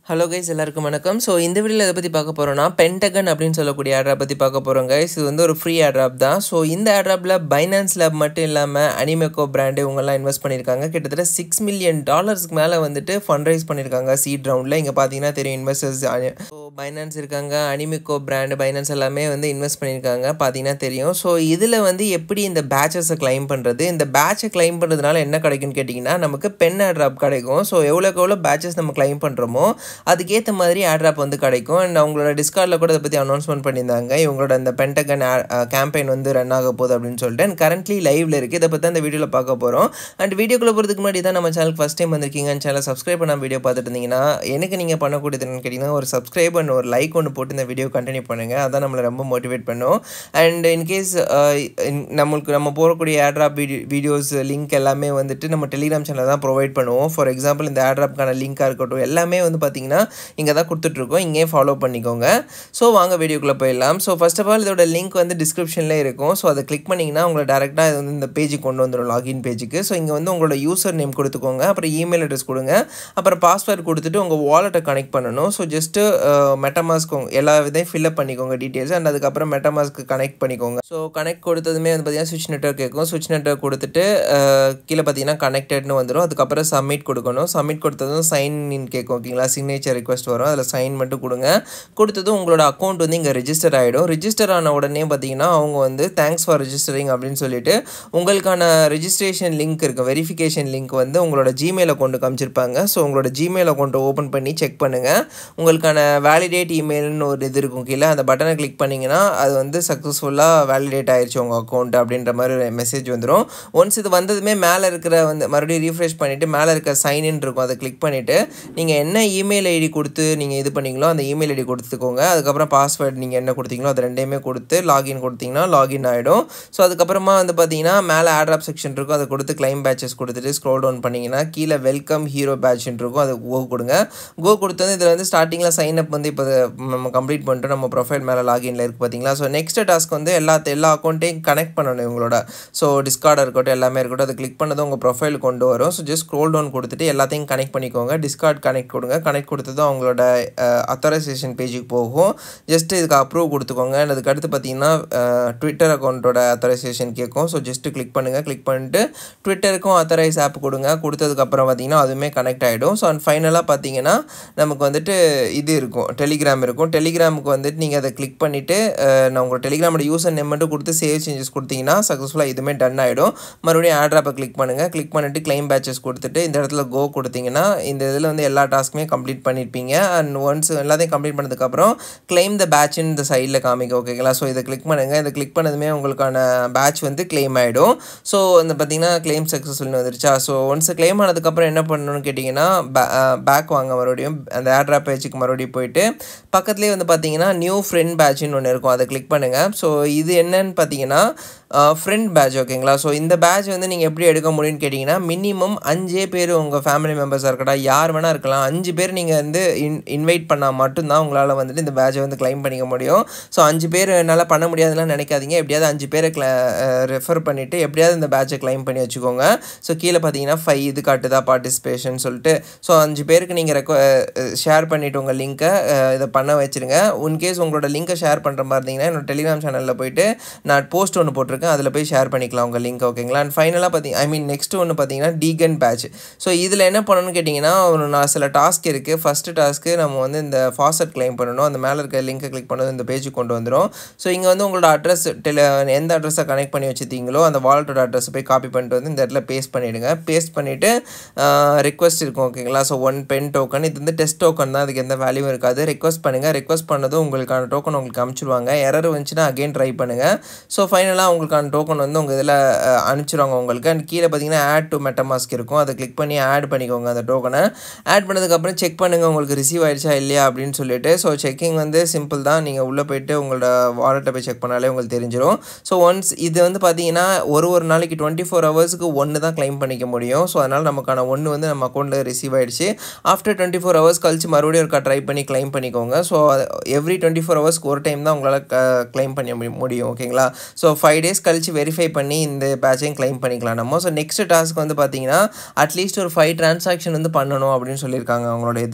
hello guys எல்லாருக்கும் வணக்கம் so இந்த வீடியோவில் எதை பற்றி பார்க்க போகிறோம்னா பென்டகன் அப்படின்னு சொல்லக்கூடிய ஆட்ராப் பற்றி பார்க்க போகிறோம் கைஸ் இது வந்து ஒரு ஃப்ரீ ஆட்ராப் தான் ஸோ இந்த ஆட்ராப்பில் பைனான்ஸ் லேப் மட்டும் இல்லாமல் அனிமெக்கோ பிராண்டு இவங்கெல்லாம் இன்வெஸ்ட் பண்ணியிருக்காங்க கிட்டத்தட்ட சிக்ஸ் மில்லியன் டாலர்ஸ்க்கு மேலே வந்துட்டு ஃபண்ட் ரைஸ் பண்ணியிருக்காங்க சீட் ரவுண்டில் இங்கே பார்த்தீங்கன்னா தெரியும் இன்வெஸ்டர்ஸ் ஸோ பைனான்ஸ் இருக்காங்க அனிமிக்கோ பிராண்டு பைனான்ஸ் எல்லாமே வந்து இன்வெஸ்ட் பண்ணியிருக்காங்க பார்த்தீங்கன்னா தெரியும் ஸோ இதில் வந்து எப்படி இந்த பேச்சஸை கிளைம் பண்ணுறது இந்த பேட்சை கிளைம் பண்ணுறதுனால என்ன கிடைக்கும்னு கேட்டிங்கன்னா நமக்கு பென் ஆட்ராப் கிடைக்கும் ஸோ எவ்வளோக்கு எவ்வளோ பேச்சஸ் நம்ம கிளைம் பண்ணுறோமோ அதுக்கேற்ற மாதிரி ஆட்ராப் வந்து கிடைக்கும் அண்ட் அவங்களோட டிஸ்கார்டில் கூட இதை பற்றி அனௌன்ஸ்மெண்ட் பண்ணியிருந்தாங்க இவங்களோட இந்த பென்டகன் கேம்பெயின் வந்து ரன் ஆக போகுது அப்படின்னு சொல்லிட்டு அண்ட் கரண்ட்லி லைவ்ல இருக்குது இதை பற்றி அந்த வீடியோவில் பார்க்க போகிறோம் அண்ட் வீடியோக்குள்ளே போகிறதுக்கு முன்னாடி தான் நம்ம சேனல் ஃபஸ்ட் டைம் வந்திருக்கீங்க அந்த சேனல் சப்ஸ்கிரைப் பண்ண வீடியோ பார்த்துட்டு இருந்தீங்கன்னா எனக்கு நீங்கள் பண்ணக்கூடியது என்னன்னு கேட்டிங்கன்னா ஒரு சப்ஸ்கிரைப் அண்ட் ஒரு லைக் ஒன்று போட்டு இந்த வீடியோ கண்டினியூ பண்ணுங்கள் அதான் நம்மளை ரொம்ப மோட்டிவேட் பண்ணும் அண்ட் இன்கேஸ் நம்மளுக்கு நம்ம போகக்கூடிய ஆட்ராப் வீடியோ வீடியோஸ் லிங்க் எல்லாமே வந்துட்டு நம்ம டெலிகிராம் சேனல் தான் ப்ரொவைட் பண்ணுவோம் ஃபார் எக்ஸாம்பிள் இந்த ஆட்ராப்க்கான லிங்காக இருக்கட்டும் எல்லாமே வந்து பார்த்தீங்கன்னா இங்கே தான் கொடுத்துட்ருக்கோம் இங்கே ஃபாலோ பண்ணிக்கோங்க ஸோ வாங்க வீடியோக்குள்ளே போயிடலாம் ஸோ ஃபஸ்ட் ஆஃப் ஆல் இதோட லிங்க் வந்து டிஸ்கிரிப்ஷனில் இருக்கும் ஸோ அதை கிளிக் பண்ணிங்கன்னா உங்களை டேரெக்டாக இது வந்து இந்த பேஜுக்கு கொண்டு வந்துடும் லாகின் பேஜுக்கு ஸோ இங்கே வந்து உங்களோட யூசர் நேம் கொடுத்துக்கோங்க அப்புறம் இமெயில் அட்ரஸ் கொடுங்க அப்புறம் பாஸ்வேர்ட் கொடுத்துட்டு உங்கள் வாலெட்டை கனெக்ட் பண்ணணும் ஸோ ஜஸ்ட்டு மெட்டமாஸ்க் எல்லா இதையும் ஃபில்அப் பண்ணிக்கோங்க டீட்டெயில்ஸ் அண்ட் அதுக்கப்புறம் மெட்டமாஸ்க்கு கனெக்ட் பண்ணிக்கோங்க ஸோ கனெக்ட் கொடுத்ததுமே வந்து பார்த்தீங்கன்னா சுவிட்ச் நெட்ஒர்க் கேட்கும் சுவிட்ச் நெட்ஒர்க் கொடுத்துட்டு கீழே பார்த்தீங்கன்னா கனெக்டட்னு வந்துடும் அதுக்கப்புறம் சப்மிட் கொடுக்கணும் சப்மிட் கொடுத்ததும் சைன் இன் கேட்கும் ஓகேங்களா சிக்னேச்சர் ரிக்வஸ்ட் வரும் அதில் சைன் மட்டும் கொடுங்க கொடுத்ததும் உங்களோட அக்கௌண்ட் வந்து இங்கே ரிஜிஸ்டர் ஆகிடும் ரிஜிஸ்டர் ஆன உடனே பார்த்தீங்கன்னா அவங்க வந்து தேங்க்ஸ் ஃபார் ரிஜிஸ்டரிங் அப்படின்னு சொல்லிட்டு உங்களுக்கான ரிஜிஸ்ட்ரேஷன் லிங்க் இருக்குது வெரிஃபிகேஷன் லிங்க் வந்து உங்களோட ஜிமெயில் அக்கௌண்ட் காமிச்சிருப்பாங்க ஸோ உங்களோட ஜிமெயில் அக்கௌண்ட்டை ஓப்பன் பண்ணி செக் பண்ணுங்கள் உங்களுக்கான வேலிடேட் இமெயில்னு ஒரு இது இருக்கும் கீழே அந்த பட்டனை கிளிக் பண்ணிங்கன்னா அது வந்து சக்ஸஸ்ஃபுல்லாக வேலிடேட் ஆயிடுச்சு உங்கள் அக்கௌண்ட் அப்படின்ற மாதிரி ஒரு மெசேஜ் வந்துடும் ஒன்ஸ் இது வந்ததுமே மேலே இருக்கிற வந்து மறுபடியும் ரீஃப்ரெஷ் பண்ணிவிட்டு மேலே இருக்க சைன்இன் இருக்கும் அதை கிளிக் பண்ணிவிட்டு நீங்கள் என்ன இமெயில் ஐடி கொடுத்து நீங்கள் இது பண்ணீங்களோ அந்த இமெயில் ஐடி கொடுத்துக்கோங்க அதுக்கப்புறம் பாஸ்வேர்டு நீங்கள் என்ன கொடுத்தீங்களோ அது ரெண்டையுமே கொடுத்து லாகின் கொடுத்தீங்கன்னா லாகின் ஆகிடும் ஸோ அதுக்கப்புறமா வந்து பார்த்தீங்கன்னா மேலே ஆட்ராப் செக்ஷன் இருக்கும் அதை கொடுத்து கிளைம் பேச்சஸ் கொடுத்துட்டு ஸ்க்ரோல் டவுன் பண்ணிங்கன்னா கீழே வெல்கம் ஹீரோ பேட்ச்னு இருக்கும் அது கோ கொடுங்க கோ கொடுத்தது இதில் வந்து ஸ்டார்டிங்கில் சைன் அப் வந்து இப்போ நம்ம கம்ப்ளீட் பண்ணிட்டு நம்ம ப்ரொஃபைல் மேலே லாகின்ல இருக்குது பார்த்தீங்களா ஸோ நெக்ஸ்ட் டாஸ்க் வந்து எல்லா எல்லா அக்கௌண்ட்டையும் கனெக்ட் பண்ணணும் இவங்களோட ஸோ டிஸ்கார்டாக இருக்கட்டும் எல்லாமே இருக்கட்டும் அதை கிளிக் பண்ணதும் உங்கள் ப்ரொஃபைல் கொண்டு வரும் ஸோ ஜஸ்ட் ஸ்க்ரோல் டவுன் கொடுத்துட்டு எல்லாத்தையும் கனெக்ட் பண்ணிக்கோங்க டிஸ்கார்ட் கனெக்ட் கொடுங்க கனெக்ட் கொடுத்ததும் அவங்களோட அத்தாரைசேஷன் பேஜுக்கு போகும் ஜஸ்ட் இதுக்கு அப்ரூவ் கொடுத்துக்கோங்க அதுக்கு அடுத்து பார்த்தீங்கன்னா ட்விட்டர் அக்கௌண்ட்டோட அத்தாரைசேஷன் கேட்கும் ஸோ ஜஸ்ட்டு கிளிக் பண்ணுங்கள் கிளிக் பண்ணிட்டு ட்விட்டருக்கும் அத்தரைஸ் ஆப் கொடுங்க கொடுத்ததுக்கப்புறம் பார்த்தீங்கன்னா அதுவுமே கனெக்ட் ஆகிடும் ஸோ அண்ட் ஃபைனலாக பார்த்தீங்கன்னா நமக்கு வந்துட்டு இது இருக்கும் டெலிகிராம் இருக்கும் டெலிகிராமுக்கு வந்துட்டு நீங்கள் அதை கிளிக் பண்ணிவிட்டு நான் உங்கள் டெலிகிராமோட யூசர் நேம் மட்டும் கொடுத்து சேவ் சேஞ்சஸ் கொடுத்தீங்கன்னா சக்ஸஸ்ஃபுல்லாக இதுவுமே டன் ஆகிடும் மறுபடியும் ஆட்ராப்பை கிளிக் பண்ணுங்கள் கிளிக் பண்ணிவிட்டு கிளைம் பேச்சஸ் கொடுத்துட்டு இந்த இடத்துல கோ கொடுத்தீங்கன்னா இந்த இதில் வந்து எல்லா டாஸ்க்குமே கம்ப்ளீட் பண்ணியிருப்பீங்க அண்ட் ஒன்ஸ் எல்லாத்தையும் கம்ப்ளீட் பண்ணதுக்கப்புறம் கிளைம் த பேட்ச்னு இந்த சைடில் காமிக்க ஓகேங்களா ஸோ இதை கிளிக் பண்ணுங்கள் இதை கிளிக் பண்ணதுமே உங்களுக்கான பேட்ச் வந்து கிளைம் ஆகிடும் ஸோ அந்த பார்த்தீங்கன்னா கிளைம் சக்ஸஸ்ஃபுல்னு வந்துருச்சா ஸோ ஒன்ஸ் கிளைம் ஆனதுக்கப்புறம் என்ன பண்ணணும்னு கேட்டிங்கன்னா பேக் வாங்க மறுபடியும் அந்த ஆட்ராப் பேஜுக்கு மறுபடியும் போயிட்டு பக்கத்துலேயே வந்து பார்த்தீங்கன்னா நியூ ஃப்ரெண்ட் பேட்ச்னு ஒன்று இருக்கும் அதை கிளிக் பண்ணுங்கள் ஸோ இது என்னன்னு பார்த்தீங்கன்னா ஃப்ரெண்ட் பேட்ச் ஓகேங்களா ஸோ இந்த பேட்ச் வந்து நீங்கள் எப்படி எடுக்க முடியும்னு கேட்டிங்கன்னா மினிமம் அஞ்சே பேர் உங்கள் ஃபேமிலி மெம்பர்ஸாக இருக்கட்டும் யார் வேணால் இருக்கலாம் அஞ்சு பேர் நீங்கள் வந்து இன் இன்வைட் பண்ணால் மட்டும்தான் உங்களால் வந்துட்டு இந்த பேட்சை வந்து கிளைம் பண்ணிக்க முடியும் ஸோ அஞ்சு பேர் என்னால் பண்ண முடியாதுலாம் நினைக்காதீங்க எப்படியாவது அஞ்சு பேரை கிள ரெஃபர் பண்ணிவிட்டு எப்படியாவது இந்த பேட்சை கிளைம் பண்ணி வச்சுக்கோங்க ஸோ கீழே பார்த்தீங்கன்னா ஃபைவ் இது காட்டுதா பார்ட்டிசிபேஷன் சொல்லிட்டு ஸோ அஞ்சு பேருக்கு நீங்கள் ரெக்வ ஷேர் பண்ணிவிட்டு உங்கள் லிங்க்கை இதை பண்ண வச்சுருங்க இன்கேஸ் உங்களோட லிங்க்கை ஷேர் பண்ணுற மாதிரி இருந்தீங்கன்னா என்னோட டெலிகிராம் சேனலில் போயிட்டு நான் போஸ்ட் ஒன்று போட்டிருக்கேன் அதில் போய் ஷேர் பண்ணிக்கலாம் உங்கள் லிங்க் ஓகேங்களா அண்ட் ஃபைனலாக பார்த்தீங்க ஐ மீன் நெக்ஸ்ட் ஒன்று பார்த்தீங்கன்னா டீகன் பேட்ச் ஸோ இதில் என்ன பண்ணணும்னு கேட்டிங்கன்னா ஒரு நான் சில டாஸ்க் இருக்குது ஃபஸ்ட்டு டாஸ்க்கு நம்ம வந்து இந்த ஃபாஸ்ட் கிளைம் பண்ணணும் அந்த மேலே இருக்க லிங்க்கை கிளிக் பண்ணது இந்த பேஜுக்கு கொண்டு வந்துடும் ஸோ இங்கே வந்து உங்களோட அட்ரஸ் டெல எந்த அட்ரஸை கனெக்ட் பண்ணி வச்சுருந்தீங்களோ அந்த வாலெட்டோட அட்ரஸ் போய் காப்பி பண்ணிட்டு வந்து இந்த இடத்துல பேஸ்ட் பண்ணிவிடுங்க பேஸ்ட் பண்ணிவிட்டு ரிக்வஸ்ட் இருக்கும் ஓகேங்களா ஸோ ஒன் பென் டோக்கன் இது வந்து டெஸ்ட் டோக்கன் தான் அதுக்கு எந்த வேல்யூவும் இருக்காது ரெக்வஸ்ட் பண்ணுங்கள் ரெக்வஸ்ட் பண்ணதும் உங்களுக்கான டோக்கன் உங்களுக்கு அனுப்பிச்சிடுவாங்க எரர் வந்துச்சுன்னா அகைன் ட்ரை பண்ணுங்கள் ஸோ ஃபைனலாக உங்களுக்கான டோக்கன் வந்து உங்கள் இதில் அனுப்பிச்சிடுவாங்க உங்களுக்கு அண்ட் கீழே பார்த்தீங்கன்னா ஆட் டு மெட்டமாஸ்க் இருக்கும் அதை கிளிக் பண்ணி ஆட் பண்ணிக்கோங்க அந்த டோக்கனை ஆட் பண்ணதுக்கப்புறம் செக் பண்ணுங்கள் உங்களுக்கு ரிசீவ் ஆயிடுச்சா இல்லையா அப்படின்னு சொல்லிட்டு ஸோ செக்கிங் வந்து சிம்பிள் தான் நீங்கள் உள்ளே போயிட்டு உங்களோட வாலெட்டை போய் செக் பண்ணாலே உங்களுக்கு தெரிஞ்சிடும் ஸோ ஒன்ஸ் இது வந்து பார்த்தீங்கன்னா ஒரு ஒரு நாளைக்கு டுவெண்ட்டி ஃபோர் ஹவர்ஸுக்கு ஒன்று தான் கிளைம் பண்ணிக்க முடியும் ஸோ அதனால் நமக்கான ஒன்று வந்து நம்ம அக்கௌண்ட்டில் ரிசீவ் ஆயிடுச்சு ஆஃப்டர் டுவெண்ட்டி ஃபோர் ஹவர்ஸ் கழிச்சு மறுபடியும் இருக்கா ட்ரை பண்ணி கிளைம் பண்ணிக்கோங்க ஸோ எவ்ரி டுவெண்ட்டி ஃபோர் ஹவர்ஸ்க்கு ஒரு டைம் தான் உங்களால் கிளைம் பண்ண முடியும் ஓகேங்களா ஸோ ஃபைவ் டேஸ் கழிச்சு வெரிஃபை பண்ணி இந்த பேட்சையும் கிளைம் பண்ணிக்கலாம் நம்ம ஸோ நெக்ஸ்ட் டாஸ்க் வந்து பார்த்தீங்கன்னா அட்லீஸ்ட் ஒரு ஃபைவ் டிரான்சாக்ஷன் வந்து பண்ணணும் அப்படின்னு சொல்லியிருக்காங்க அவங்களோட இதில்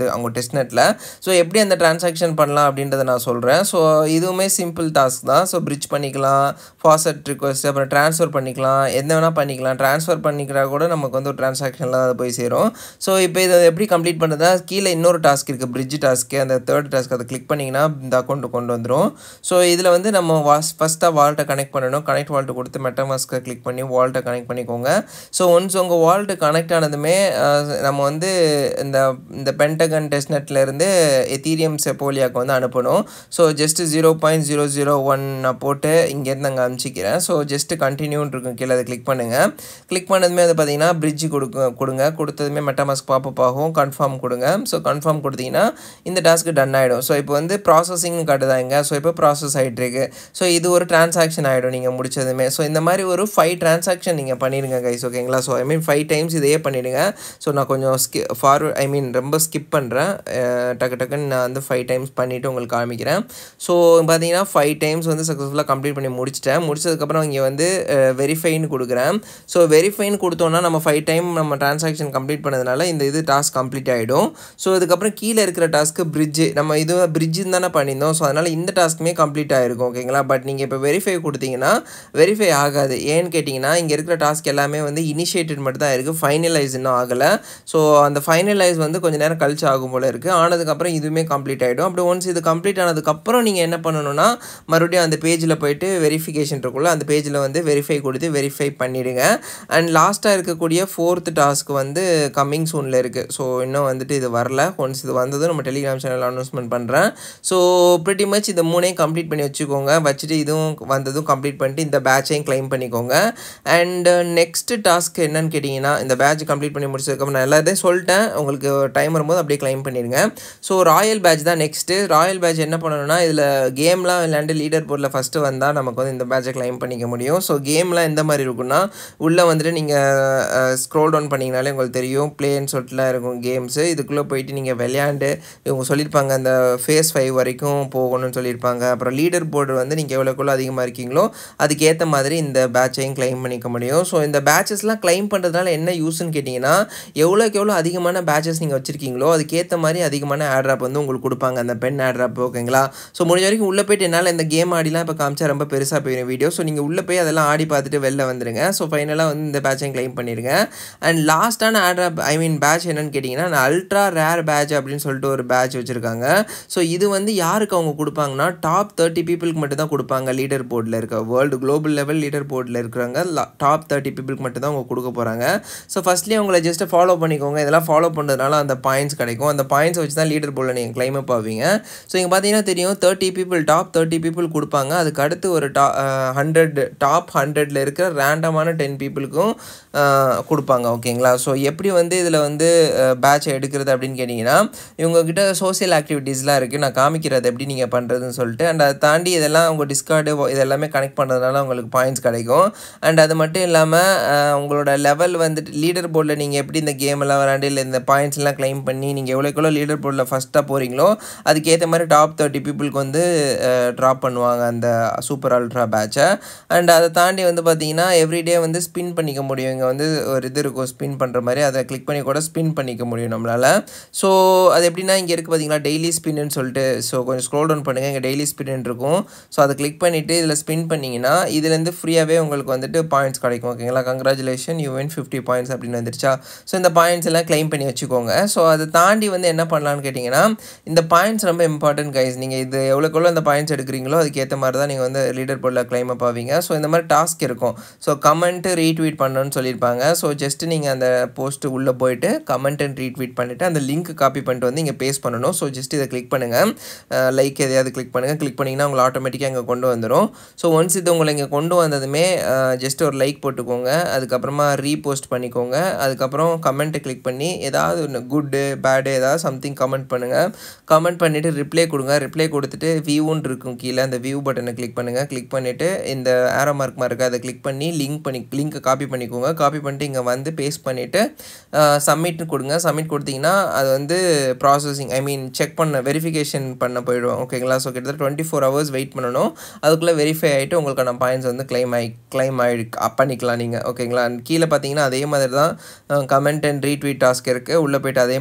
இது அவங்க டெஸ்ட் நெட்டில் ஸோ எப்படி அந்த டிரான்சாக்ஷன் பண்ணலாம் அப்படின்றத நான் சொல்கிறேன் ஸோ இதுவுமே சிம்பிள் டாஸ்க் தான் ஸோ பிரிட்ஜ் பண்ணிக்கலாம் ஃபாசட் ரிக்வஸ்ட் அப்புறம் ட்ரான்ஸ்ஃபர் பண்ணிக்கலாம் எந்த வேணால் பண்ணிக்கலாம் ட்ரான்ஸ்ஃபர் பண்ணிக்கிறா கூட நமக்கு வந்து ஒரு டிரான்சாக்ஷன்லாம் அது போய் சேரும் ஸோ இப்போ இதை எப்படி கம்ப்ளீட் பண்ணுறதா கீழே இன்னொரு டாஸ்க் இருக்குது பிரிட்ஜ் டாஸ்க்கு அந்த தேர்ட் டாஸ்க் அதை கிளிக் பண்ணிங்கன்னா இந்த அக்கௌண்ட்டு கொண்டு வந்துடும் ஸோ இதில் வந்து நம்ம வாஸ் ஃபஸ்ட்டாக வால்ட்டை கனெக்ட் பண்ணணும் கனெக்ட் வால்ட்டு கொடுத்து மெட்டமாஸ்க்கை கிளிக் பண்ணி வால்ட்டை கனெக்ட் பண்ணிக்கோங்க ஸோ ஒன்ஸ் உங்கள் வால்ட்டு கனெக்ட் ஆனதுமே அஹ், நம்ம வந்து இந்த இந்த பென்டகன் டெஸ்ட்நெட்லேருந்து எத்தீரியம் செப்போலியாக்கு வந்து அனுப்பணும் so just zero point zero zero one நான் போட்டு இங்கேருந்து அங்கே அனுப்பிச்சிக்கிறேன் ஸோ ஜஸ்ட்டு கண்டினியூன்னு இருக்கும் கீழே அதை கிளிக் பண்ணுங்கள் கிளிக் பண்ணதுமே அது பார்த்தீங்கன்னா பிரிட்ஜ் கொடுக்க கொடுங்க கொடுத்ததுமே மெட்டமாஸ்க் பாப்பப் ஆகும் கன்ஃபார்ம் கொடுங்க ஸோ கன்ஃபார்ம் கொடுத்தீங்கன்னா இந்த டாஸ்க்கு டன் ஆகிடும் ஸோ இப்போ வந்து ப்ராசஸிங் காட்டுதாங்க ஸோ இப்போ ப்ராசஸ் ஆகிட்டு இருக்கு ஸோ இது ஒரு டிரான்சாக்ஷன் ஆகிடும் நீங்கள் முடிச்சதுமே ஸோ இந்த மாதிரி ஒரு ஃபைவ் டிரான்சாக்ஷன் நீங்கள் பண்ணிடுங்க கைஸ் ஓகேங்களா so I mean five times இதையே பண்ணிவிடுங்க ஸோ நான் கொஞ்சம் ஸ்கி ஃபார்வர்ட் ஐ மீன் ரொம்ப ஸ்கிப் பண்ணுறேன் டக்கு டக்குன்னு நான் வந்து ஃபைவ் டைம்ஸ் பண்ணிவிட்டு உங்களுக்கு காமிக்கிறேன் ஸோ பார்த்தீங்கன்னா ஃபைவ் டைம்ஸ் வந்து சக்ஸஸ்ஃபுல்லாக கம்ப்ளீட் பண்ணி முடிச்சிட்டேன் முடிச்சதுக்கப்புறம் இங்கே வந்து வெரிஃபைன்னு கொடுக்குறேன் ஸோ வெரிஃபைன்னு கொடுத்தோன்னா நம்ம ஃபைவ் டைம் நம்ம டிரான்சாக்ஷன் கம்ப்ளீட் பண்ணதுனால இந்த இது டாஸ்க் கம்ப்ளீட் ஆகிடும் ஸோ இதுக்கப்புறம் கீழே இருக்கிற டாஸ்க்கு பிரிட்ஜு நம்ம இது பிரிட்ஜுன்னு தானே பண்ணியிருந்தோம் ஸோ அதனால் இந்த டாஸ்க்குமே கம்ப்ளீட் ஆகிருக்கும் ஓகேங்களா பட் நீங்கள் இப்போ வெரிஃபை கொடுத்தீங்கன்னா வெரிஃபை ஆகாது ஏன்னு கேட்டிங்கன்னா இங்கே இருக்கிற டாஸ்க் எல்லாமே வந்து இனிஷியேட்டட் மட்டும் தான் இருக்குது ஃபைனலைஸ் இன்னும் ஆகலை ஸோ அந்த ஃபைனலைஸ் வந்து கொஞ்சம் நேரம் கழிச்சு ஆகும் போல் இருக்குது ஆனதுக்கப்புறம் இதுவுமே கம்ப்ளீட் ஆகிடும் அப்படி ஒன்ஸ் இது கம்ப்ளீட் ஆனதுக்கப்புறம் நீங்கள் என்ன பண்ணணும்னா மறுபடியும் அந்த பேஜில் போயிட்டு வெரிஃபிகேஷன் இருக்குல்ல அந்த பேஜில் வந்து வெரிஃபை கொடுத்து வெரிஃபை பண்ணிவிடுங்க அண்ட் லாஸ்ட்டாக இருக்கக்கூடிய ஃபோர்த் டாஸ்க் வந்து கம்மிங் சூனில் இருக்குது ஸோ இன்னும் வந்துட்டு இது வரல ஒன்ஸ் இது வந்ததும் நம்ம டெலிகிராம் சேனல் அனௌன்ஸ்மெண்ட் பண்ணுறேன் ஸோ ப்ரிட்டி மச் இந்த மூணையும் கம்ப்ளீட் பண்ணி வச்சுக்கோங்க வச்சுட்டு இதுவும் வந்ததும் கம்ப்ளீட் பண்ணிட்டு இந்த பேட்சையும் க்ளைம் பண்ணிக்கோங்க அண்ட் நெக்ஸ்ட் டாஸ்க் என்னன்னு கேட்டிங்கன்னா இந்த பேட்ச் கம்ப்ளீட் பண்ணி முடிச்சதுக்கப்புறம் நான் எல்லாத்தையும் சொல்லிட்டேன் உங்களுக்கு டைம் வரும்போது அப்படியே க்ளைம் பண்ணிடுங்க ஸோ ராயல் பேட்ச் தான் நெக்ஸ்ட்டு ராயல் பேட்ச் என்ன பண்ணணும்னா இதில் கேம்லாம் விளையாண்டு லீடர் போர்டில் ஃபஸ்ட்டு வந்தால் நமக்கு வந்து இந்த பேட்சை க்ளைம் பண்ணிக்க முடியும் ஸோ கேம்லாம் எந்த மாதிரி இருக்குன்னா உள்ளே வந்துட்டு நீங்கள் ஸ்க்ரோல் டவுன் பண்ணிங்கனாலே உங்களுக்கு தெரியும் ப்ளேன்னு சொல்லிட்டுலாம் இருக்கும் கேம்ஸு இதுக்குள்ளே போயிட்டு நீங்கள் விளையாண்டு இவங்க சொல்லியிருப்பாங்க அந்த ஃபேஸ் ஃபைவ் வரைக்கும் போகணும்னு சொல்லியிருப்பாங்க அப்புறம் லீடர் போர்டு வந்து நீங்கள் எவ்வளோக்குள்ள அதிகமாக இருக்கீங்களோ அதுக்கேற்ற மாதிரி இந்த பேட்சையும் க்ளைம் பண்ணிக்க முடியும் ஸோ இந்த பேட்சஸ்லாம் க்ளைம் பண்ணுறதுனால என்ன யூஸ்ன்னு கேட்டிங்கன்னா எவ்வளோக்கு எவ்வளோ அதிகமான பேட்சஸ் நீங்கள் வச்சுருக்கீங்களோ அதுக்கேற்ற மாதிரி அதிகமான ஆட்ராப் வந்து உங்களுக்கு கொடுப்பாங்க அந்த பென் ஆட்ராப் ஓகேங்களா ஸோ முடிஞ்ச வரைக்கும் உள்ளே போயிட்டு என்னால் இந்த கேம் ஆடிலாம் இப்போ காமிச்சா ரொம்ப பெருசாக போயிடும் வீடியோ ஸோ நீங்கள் உள்ளே போய் அதெல்லாம் ஆடி பார்த்துட்டு வெளில வந்துடுங்க ஸோ ஃபைனலாக வந்து இந்த பேட்சையும் க்ளைம் பண்ணிடுங்க அண்ட் லாஸ்ட்டான ஆட்ராப் ஐ மீன் பேட்ச் என்னன்னு கேட்டிங்கன்னா நான் அல்ட்ரா ரேர் பேட்ச் அப்படின்னு சொல்லிட்டு ஒரு பேட்ச் வச்சுருக்காங்க ஸோ இது வந்து யாருக்கு அவங்க கொடுப்பாங்கன்னா டாப் தேர்ட்டி பீப்புளுக்கு மட்டும் தான் கொடுப்பாங்க லீடர் போர்டில் இருக்க வேர்ல்டு குளோபல் லெவல் லீடர் போர்டில் இருக்கிறவங்க டாப் தேர்ட்டி பீப்புளுக்கு மட்டும் தான் அவங்க கொடுக்க போகிறாங்க ஸோ ஃபஸ்ட்லேயே அவங்கள ஜஸ்ட்டு ஃபாலோ பண்ணிக்கோங்க இதெல்லாம் ஃபாலோ பண்ணுறதுனால அந்த பாயிண்ட்ஸ் கிடைக்கும் அந்த பாயிண்ட்ஸ் வச்சு தான் லீடர் போர்டில் நீங்கள் கிளைம் அப் ஆவீங்க ஸோ இங்கே பார்த்தீங்கன்னா தெரியும் thirty people top thirty people கொடுப்பாங்க அதுக்கு அடுத்து ஒரு டா ஹண்ட்ரட் டாப் ஹண்ட்ரடில் இருக்கிற ரேண்டமான டென் பீப்புளுக்கும் கொடுப்பாங்க ஓகேங்களா ஸோ எப்படி வந்து இதில் வந்து பேட்ச் எடுக்கிறது அப்படின்னு கேட்டிங்கன்னா இவங்கக்கிட்ட சோசியல் ஆக்டிவிட்டீஸ்லாம் இருக்குது நான் காமிக்கிறது எப்படி நீங்கள் பண்ணுறதுன்னு சொல்லிட்டு அண்ட் அதை தாண்டி இதெல்லாம் உங்கள் டிஸ்கார்டு இதெல்லாமே கனெக்ட் பண்ணுறதுனால உங்களுக்கு பாயிண்ட்ஸ் கிடைக்கும் அண்ட் அது மட்டும் இல்லாமல் உங்களோட லெவல் வந்துட்டு லீடர் போர்டில் நீங்கள் எப்படி இந்த கேம் எல்லாம் விளாண்டு இல்லை இந்த பாயிண்ட்ஸ்லாம் க்ளைம் பண்ணி நீங்கள் எவ்வளோக்குள்ள லீடர் போர்டில் ஃபஸ்ட்டாக போகிறீங்களோ அதுக்கேற்ற மாதிரி டாப் தேர்ட்டி பீப்புளுக்கு வந்து ட்ராப் பண்ணுவாங்க அந்த சூப்பர் அல்ட்ரா பேட்சை அண்ட் அதை தாண்டி வந்து பார்த்தீங்கன்னா எவ்ரிடே வந்து ஸ்பின் பண்ணிக்க முடியும் இங்கே வந்து ஒரு இது இருக்கும் ஸ்பின் பண்ணுற மாதிரி அதை கிளிக் பண்ணி கூட ஸ்பின் பண்ணிக்க முடியும் நம்மளால் ஸோ அது எப்படின்னா இங்கே இருக்குது பார்த்தீங்களா டெய்லி ஸ்பின்னு சொல்லிட்டு ஸோ கொஞ்சம் ஸ்க்ரோல் டவுன் பண்ணுங்கள் இங்கே டெய்லி ஸ்பின் இருக்கும் ஸோ அதை கிளிக் பண்ணிவிட்டு இதில் ஸ்பின் பண்ணிங்கன்னா இதுலேருந்து ஃப்ரீயாகவே உங்களுக்கு வந்துட்டு பாயிண்ட்ஸ் கிடைக்கும் ஓகேங்களா congratulation you win fifty points அப்படின்னு வந்துருச்சா ஸோ இந்த பாயிண்ட்ஸ் எல்லாம் கிளைம் பண்ணி வச்சுக்கோங்க ஸோ அதை தாண்டி வந்து என்ன பண்ணலான்னு கேட்டிங்கன்னா இந்த பாயிண்ட்ஸ் ரொம்ப இம்பார்ட்டன்ட் கைஸ் நீங்கள் இது எவ்வளோக்குள்ள அந்த பாயிண்ட்ஸ் எடுக்கிறீங்களோ அதுக்கேற்ற மாதிரி தான் நீங்கள் வந்து லீடர் போர்டில் கிளைம் அப் ஆவீங்க ஸோ இந்த மாதிரி டாஸ்க் இருக்கும் ஸோ கமெண்ட்டு ரீட்வீட் பண்ணணும்னு சொல்லியிருப்பாங்க ஸோ ஜஸ்ட் நீங்கள் அந்த போஸ்ட்டு உள்ளே போயிட்டு கமெண்ட் அண்ட் ரீட்வீட் பண்ணிவிட்டு அந்த லிங்க் காப்பி பண்ணிட்டு வந்து இங்கே பேஸ்ட் பண்ணணும் ஸோ ஜஸ்ட் இதை கிளிக் பண்ணுங்கள் லைக் எதையாவது கிளிக் பண்ணுங்கள் கிளிக் பண்ணிங்கன்னா உங்களை ஆட்டோமேட்டிக்காக இங்கே கொண்டு வந்துடும் ஸோ ஒன்ஸ் இது உங்களை இங்கே கொண்டு வந்ததுமே ஜஸ்ட் ஒரு லைக் போட்டுக்கோங்க அதுக்கப்புறமா ரீபோஸ்ட் பண்ணிக்கோங்க அதுக்கப்புறம் கமெண்ட்டை கிளிக் பண்ணி ஏதாவது ஒன்று குட்டு பேடு ஏதாவது சம்திங் கமெண்ட் பண்ணுங்கள் கமெண்ட் பண்ணிவிட்டு ரிப்ளை கொடுங்க ரிப்ளை கொடுத்துட்டு வியூன்னு இருக்கும் கீழே அந்த வியூ பட்டனை கிளிக் பண்ணுங்கள் கிளிக் பண்ணிவிட்டு இந்த ஆரோ மார்க் மார்க்கு அதை கிளிக் பண்ணி லிங்க் பண்ணி லிங்க்கை காப்பி பண்ணிக்கோங்க காப்பி பண்ணிட்டு இங்கே வந்து பேஸ்ட் பண்ணிவிட்டு சப்மிட்னு கொடுங்க சப்மிட் கொடுத்தீங்கன்னா அது வந்து ப்ராசஸிங் ஐ மீன் செக் பண்ண வெரிஃபிகேஷன் பண்ண போயிடும் ஓகேங்களா ஸோ கிட்டத்தட்ட டுவெண்ட்டி ஃபோர் ஹவர்ஸ் வெயிட் பண்ணணும் அதுக்குள்ளே வெரிஃபை ஆகிட்டு உங்களுக்கான பாயிண்ட்ஸ் வந்து கிளைம் ஆகி கிளைம் ஆகி அப் பண்ணிக்கலாம் நீங்கள் ஓகேங்களா கீழே பார்த்தீங்கன்னா அதே மாதிரி தான் கமெண்ட் அண்ட் ரீட்வீட் டாஸ்க் இருக்குது உள்ளே போய்ட்டு அதையும் பண்ணிவிட்டு வந்து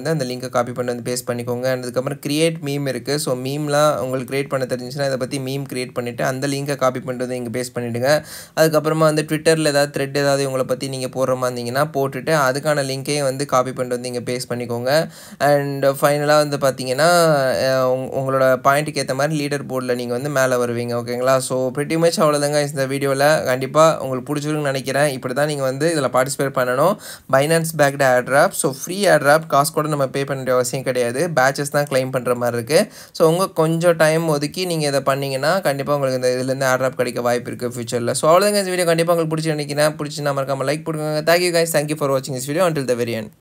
வந்து அந்த லிங்கை காப்பி பண்ணி வந்து பேஸ்ட் பண்ணிக்கோங்க And அதுக்கப்புறம் கிரியேட் மீம் இருக்குது ஸோ மீம்லாம் உங்களுக்கு கிரியேட் பண்ண தெரிஞ்சுச்சுன்னா இதை பற்றி மீம் கிரியேட் பண்ணிவிட்டு அந்த லிங்கை காப்பி பண்ணிட்டு வந்து இங்கே பேஸ்ட் பண்ணிவிடுங்க அதுக்கப்புறமா வந்து ட்விட்டரில் ஏதாவது த்ரெட் ஏதாவது உங்களை பற்றி நீங்கள் போடுற மாதிரி இருந்தீங்கன்னா போட்டுட்டு அதுக்கான லிங்க்கையும் வந்து காப்பி பண்ணிட்டு வந்து இங்கே பேஸ்ட் பண்ணிக்கோங்க அண்ட் ஃபைனலாக வந்து பார்த்தீங்கன்னா அஹ் உங்க- உங்களோட பாயிண்ட்டுக்கு ஏற்ற மாதிரி லீடர் போர்டில் நீங்கள் வந்து மேலே வருவீங்க ஓகேங்களா ஸோ pretty மச் அவ்வளோதாங்க இந்த வீடியோவில் கண்டிப்பாக உங்களுக்கு பிடிச்சிருக்குன்னு நினைக்கிறேன் இப்படி தான் நீங்கள் வந்து இதில் பார்ட்டிசிபேட் பண்ணணும் Binance backed airdrop so free airdrop காசு கூட நம்ம பே பண்ண வேண்டிய அவசியம் கிடையாது பேச்சஸ் தான் claim பண்ணுற மாதிரி இருக்குது ஸோ உங்கள் கொஞ்சம் டைம் ஒதுக்கி நீங்கள் இதை பண்ணீங்கன்னா கண்டிப்பாக உங்களுக்கு இந்த இதுலேருந்து ஆட்ராப் கிடைக்க வாய்ப்பு இருக்குது ஃபியூச்சரில் ஸோ அவ்வளோதாங்க இந்த வீடியோ கண்டிப்பாக உங்களுக்கு பிடிச்சி நினைக்கிறேன் பிடிச்சி நான் மறக்காமல் லைக் போடுங்க தேங்க்யூ guys தேங்க்யூ ஃபார் வாட்சிங் this video until the very end